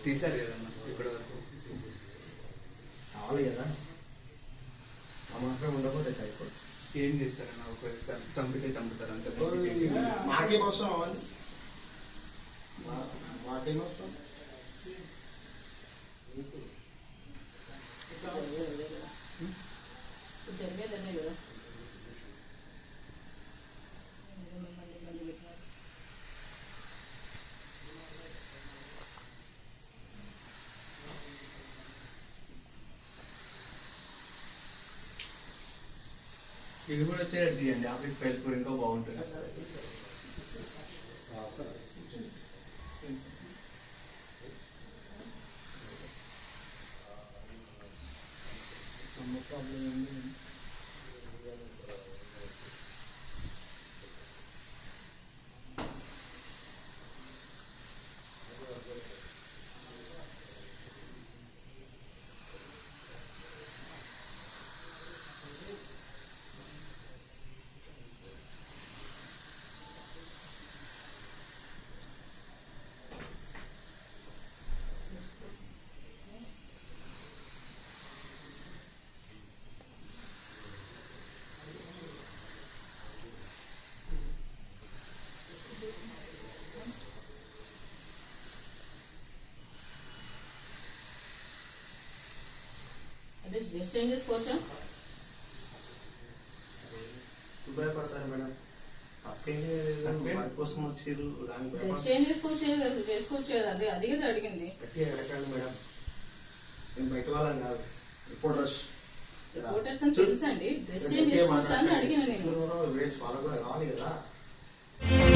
తీసారు కదన్నా ఇప్పటి వరకు కావాలి కదా ఆ మాత్రం ఉండకపోతే అయిపోతుంది ఏం చేస్తారన్న ఒక చంపితే చంపుతారు అంతే మాకేం అవసరం అవన్నీ మా- మాకేం అవసరం జరిగేది అదే కదా మళ్ళీ మళ్ళీ పెట్టినారు. ఇది కూడా వచ్చేటట్టు తీయండి ఆఫీస్ ఫైల్స్ కూడా ఇంకా బాగుంటుంది అంటే డ్రెస్ చేంజ్ చేసుకోవచ్చా భయపడతారు మేడం తప్పేం లేదు తప్పేం- వారి కోసం వచ్చారు దానికి డ్రెస్ భయపడ- చేంజ్ చేసుకోవచ్చు కదా, చేసుకోవచ్చు కదా అదే అది కదా అడిగింది గట్టిగా అడగండి మేడం నేను బయట వాళ్ళని కాదు రిపోర్టర్స్ రిపోర్టర్స్ అని తెలుసా అండి డ్రెస్ చేంజ్ చేసుకోవచ్చా అని అడిగిన నేను రేట్స్ వాళ్ళకు కూడా కావాలి కదా